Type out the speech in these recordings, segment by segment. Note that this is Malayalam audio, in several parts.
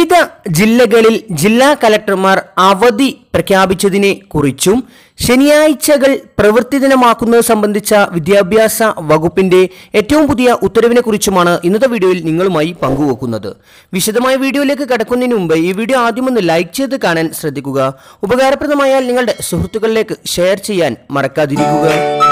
വിവിധ ജില്ലകളിൽ ജില്ലാ കലക്ടർമാർ അവധി പ്രഖ്യാപിച്ചതിനെ കുറിച്ചും ശനിയാഴ്ചകൾ പ്രവൃത്തി ദിനമാക്കുന്നത് സംബന്ധിച്ച വിദ്യാഭ്യാസ വകുപ്പിന്റെ ഏറ്റവും പുതിയ ഉത്തരവിനെ കുറിച്ചുമാണ് ഇന്നത്തെ വീഡിയോയിൽ നിങ്ങളുമായി പങ്കുവെക്കുന്നത് വിശദമായ വീഡിയോയിലേക്ക് കടക്കുന്നതിന് മുമ്പ് ഈ വീഡിയോ ആദ്യം ഒന്ന് ലൈക്ക് ചെയ്ത് കാണാൻ ശ്രദ്ധിക്കുക ഉപകാരപ്രദമായാൽ നിങ്ങളുടെ സുഹൃത്തുക്കളിലേക്ക് ഷെയർ ചെയ്യാൻ മറക്കാതിരിക്കുക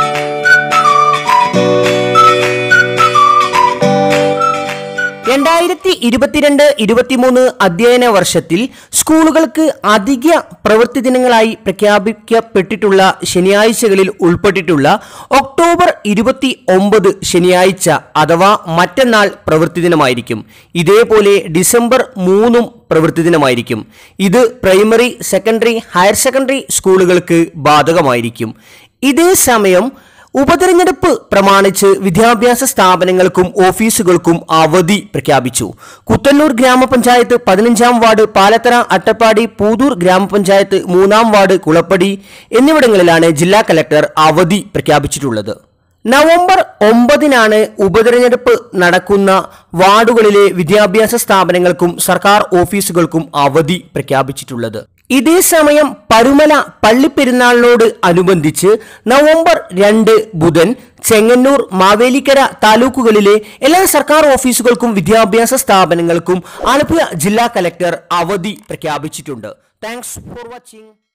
രണ്ടായിരത്തി ഇരുപത്തിരണ്ട് ഇരുപത്തിമൂന്ന് അധ്യയന വർഷത്തിൽ സ്കൂളുകൾക്ക് അധിക പ്രവൃത്തി ദിനങ്ങളായി പ്രഖ്യാപിക്കപ്പെട്ടിട്ടുള്ള ശനിയാഴ്ചകളിൽ ഉൾപ്പെട്ടിട്ടുള്ള ഒക്ടോബർ ഇരുപത്തി ഒമ്പത് ശനിയാഴ്ച അഥവാ മറ്റന്നാൾ പ്രവൃത്തി ദിനമായിരിക്കും ഇതേപോലെ ഡിസംബർ മൂന്നും പ്രവൃത്തി ദിനമായിരിക്കും ഇത് പ്രൈമറി സെക്കൻഡറി ഹയർ സെക്കൻഡറി സ്കൂളുകൾക്ക് ബാധകമായിരിക്കും ഇതേ സമയം ഉപതെരഞ്ഞെടുപ്പ് പ്രമാണിച്ച് വിദ്യാഭ്യാസ സ്ഥാപനങ്ങൾക്കും ഓഫീസുകൾക്കും അവധി പ്രഖ്യാപിച്ചു കുത്തന്നൂർ ഗ്രാമപഞ്ചായത്ത് പതിനഞ്ചാം വാർഡ് പാലത്തറ അട്ടപ്പാടി പൂതൂർ ഗ്രാമപഞ്ചായത്ത് മൂന്നാം വാർഡ് കുളപ്പടി എന്നിവിടങ്ങളിലാണ് ജില്ലാ കലക്ടർ അവധി പ്രഖ്യാപിച്ചിട്ടുള്ളത് നവംബർ ഒമ്പതിനാണ് ഉപതെരഞ്ഞെടുപ്പ് നടക്കുന്ന വാർഡുകളിലെ വിദ്യാഭ്യാസ സ്ഥാപനങ്ങൾക്കും സർക്കാർ ഓഫീസുകൾക്കും അവധി പ്രഖ്യാപിച്ചിട്ടുള്ളത് ഇതേ സമയം പരുമല പള്ളിപ്പെരുന്നാളിനോട് അനുബന്ധിച്ച് നവംബർ രണ്ട് ബുധൻ ചെങ്ങന്നൂർ മാവേലിക്കര താലൂക്കുകളിലെ എല്ലാ സർക്കാർ ഓഫീസുകൾക്കും വിദ്യാഭ്യാസ സ്ഥാപനങ്ങൾക്കും ആലപ്പുഴ ജില്ലാ കലക്ടർ അവധി പ്രഖ്യാപിച്ചിട്ടുണ്ട് താങ്ക്സ് ഫോർ വാച്ചിങ്